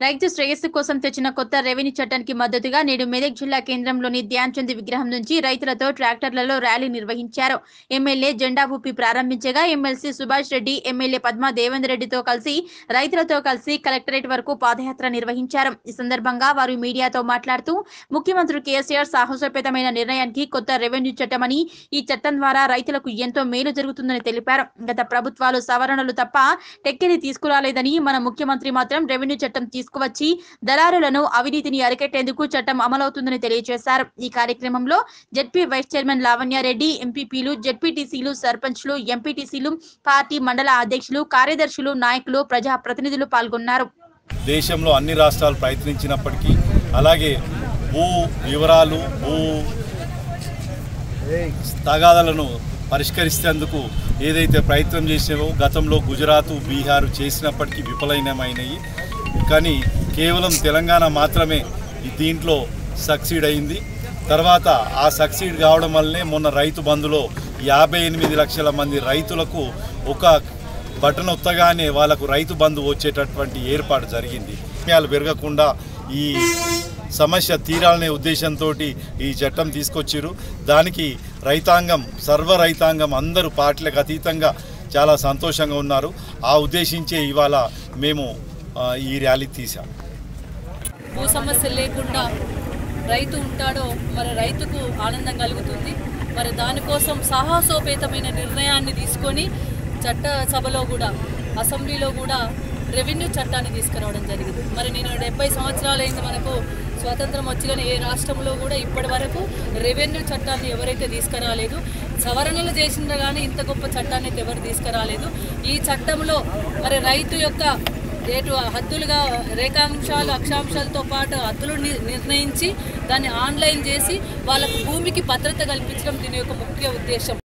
రైతు శ్రేయస్సు కోసం తెచ్చిన కొత్త రెవెన్యూ చట్టానికి మద్దతుగా నేడు మెదక్ జిల్లా కేంద్రంలోని ధ్యాన్ చంద్ విగ్రహం నుంచి రైతులతో ట్రాక్టర్లలో ర్యాలీ నిర్వహించారు ఎమ్మెల్యే జెండా ఊపి ప్రారంభించగా ఎమ్మెల్సీ సుభాష్ రెడ్డి ఎమ్మెల్యే పద్మా దేవేందర్ రెడ్డితో కలిసి రైతులతో కలిసి కలెక్టరేట్ వరకు పాదయాత్ర నిర్వహించారు ఈ సందర్భంగా వారు మీడియాతో మాట్లాడుతూ ముఖ్యమంత్రి కేసీఆర్ సాహసోపేతమైన నిర్ణయానికి కొత్త రెవెన్యూ చట్టమని ఈ చట్టం ద్వారా రైతులకు ఎంతో మేలు జరుగుతుందని తెలిపారు గత ప్రభుత్వాలు సవరణలు తప్ప టెక్కిని తీసుకురాలేదని మన ముఖ్యమంత్రి మాత్రం రెవెన్యూ చట్టం తీసుకువచ్చి దళారులను అవినీతిని అరికెట్టేందుకు చట్టం అమలవుతుందని తెలియజేశారు ఈ కార్యక్రమంలో జెడ్పీ వైస్ చైర్మన్ లావణ్యారెడ్డి ఎంపీపీలు జెడ్పీటీసీలు సర్పంచ్లు ఎంపీటీసీలు పార్టీ మండల అధ్యక్షులు కార్యదర్శులు నాయకులు ప్రజా ప్రతినిధులు పాల్గొన్నారు దేశంలో అన్ని రాష్ట్రాలు ప్రయత్నించినప్పటికీ అలాగే భూ వివరాలు భూ తగాదాలను పరిష్కరిస్తేందుకు ఏదైతే ప్రయత్నం చేసావో గతంలో గుజరాత్ బీహార్ చేసినప్పటికీ విఫలమైనవి కానీ కేవలం తెలంగాణ మాత్రమే ఈ దీంట్లో సక్సీడ్ అయింది తర్వాత ఆ సక్సీడ్ కావడం వల్లనే మొన్న రైతు బంధులో యాభై ఎనిమిది లక్షల మంది రైతులకు ఒక బటన్ ఒత్తగానే వాళ్ళకు రైతు బంధు వచ్చేటటువంటి ఏర్పాటు జరిగింది విషయాలు పెరగకుండా ఈ సమస్య తీరాలనే ఉద్దేశంతో ఈ చట్టం తీసుకొచ్చారు దానికి రైతాంగం సర్వ రైతాంగం అందరూ పార్టీలకు అతీతంగా చాలా సంతోషంగా ఉన్నారు ఆ ఉద్దేశించే ఇవాళ మేము ఆ, ఈ ర్యాలీ తీసాం భూ సమస్యలు లేకుండా రైతు ఉంటాడో మరి రైతుకు ఆనందం కలుగుతుంది మరి దానికోసం సాహసోపేతమైన నిర్ణయాన్ని తీసుకొని చట్ట సభలో కూడా అసెంబ్లీలో కూడా రెవెన్యూ చట్టాన్ని తీసుకురావడం జరిగింది మరి నేను డెబ్బై సంవత్సరాలైంది మనకు స్వాతంత్రం వచ్చి కానీ ఏ రాష్ట్రంలో కూడా ఇప్పటి వరకు రెవెన్యూ చట్టాన్ని ఎవరైతే తీసుకురాలేదు సవరణలు చేసిండ్రు కానీ ఇంత గొప్ప చట్టాన్ని అయితే ఎవరు తీసుకురాలేదు ఈ చట్టంలో మరి రైతు యొక్క ఏటు హద్దులుగా రేఖాంశాలు అక్షాంశాలతో పాటు హద్దులు ని- నిర్ణయించి దాన్ని ఆన్లైన్ చేసి వాళ్ళకు భూమికి భద్రత కల్పించడం దీని యొక్క ముఖ్య ఉద్దేశం